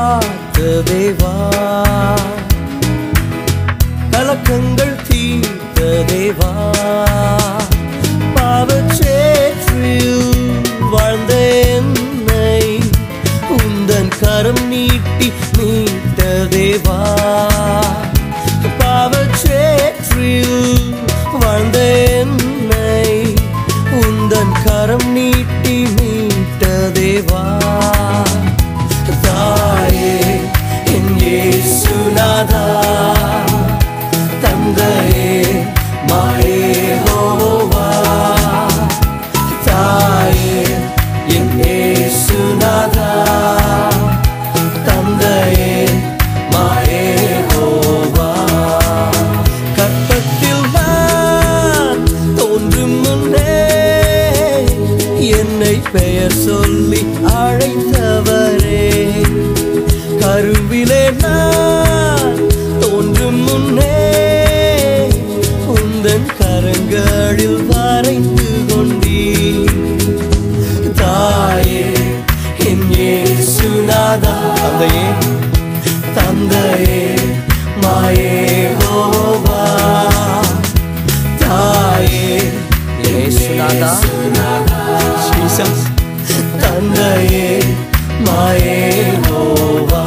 பார்த்த தேவா கலக்கங்கள் தீர்த்த தேவா பாவச்சேற்றில் வாழ்ந்த என்னை உந்தன் கரம் நீட்டி மீட்ட தேவா பாவச்சேற்றில் வாழ்ந்த என்னை உந்தன் கரம் நீட்டி மீட்ட தேவா தாயே என் இயேசுநாதா தந்தையே மாயே ஹோவா தாயே என் இயேசுநாதா தந்தையே மாயே ஹோவா கற்பத்தில் நான் தோன்றும் முன்னே என்னை பெயர் சொல்லி அழைத்தவரே கருவிலே நான் தோன்றும் முன்னே உந்தன் கரங்களில் வரைந்து கொண்டீ தாயே என் இயேசுநாதா தந்தையே தந்தையே மாயே ஹோவா தாயே இயேசுநாதா ஜீசஸ் தந்தையே மாயே ஹோவா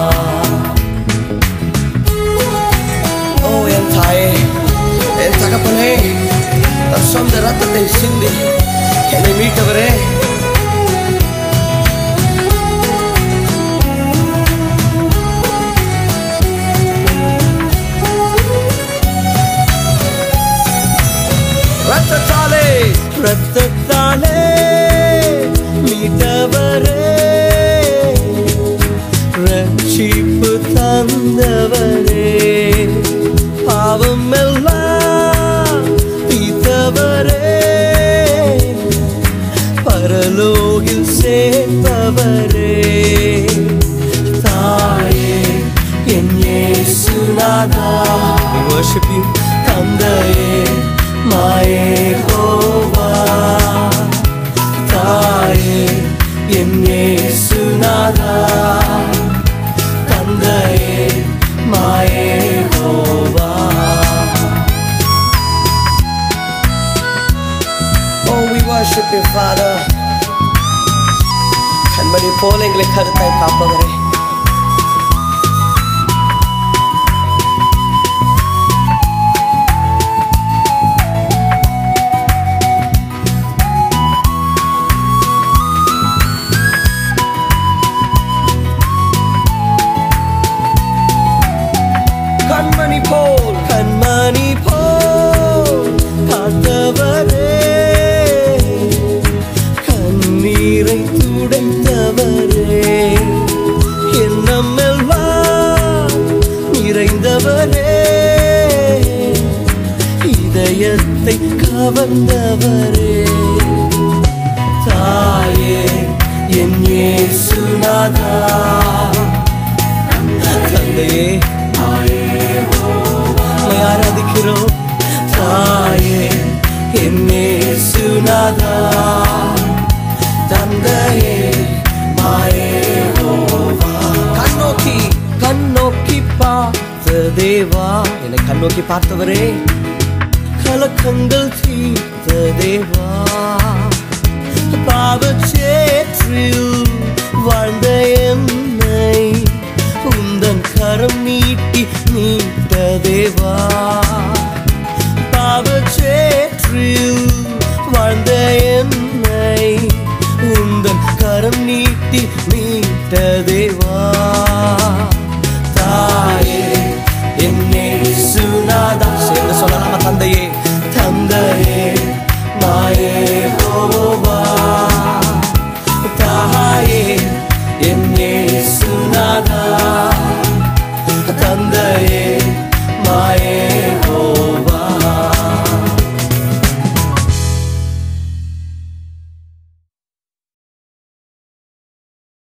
ஓ என் தாயே என் தகப்பனே தன் சொந்த ரத்தத்தை சிந்தி என்னை மீட்டவரே ரத்தத்தாலே ரத்தத்தாலே மீட்டவரே ரட்சிப்பு தந்தவரே பாவம் எல்லாம் தீத்தவரே பரலோகில் சேர்ப்பவரே தாயே என் இயேசுநாதா we worship you தந்தையே மாயே ஹோவா தாயே என் இயேசுநாதா தந்தையே மாயே ஹோவா Oh, we worship you, Father. கண்மணி போல எங்களை கருத்தாய் காப்பவரே கண்மணி போல் கண்மணி போல் காத்தவரே கண்ணீரை துடைத்தவரே எண்ணமெல்லாம் நிறைந்தவரே இதயத்தை கவர்ந்தவரே தாயே என் இயேசுநாதா தந்தையே உம்மை ஆராதிக்கிறோம் தாயே என்னே சுனாதா தந்தையே மாயே கண்ணோக்கி கண்ணோக்கி பார்த்த தேவா என்னை கண்ணோக்கி பார்த்தவரே கலக்கங்கள் தீர்த்த தேவா பாவச்சேற்றில் வாழ்ந்த என்னை உந்தன் கரம் நீட்டி மீட்ட தேவா பாவச்சேற்றில் வாழ்ந்த என்னை உந்தன் கரம் நீட்டி மீட்ட தேவா தாயே என்னே சுனாதா சேர்ந்து சொல்லலாமா தந்தையே தந்தையே மாயே ஹோவா தாயே என்னே சுனாதா தந்தையே மாயே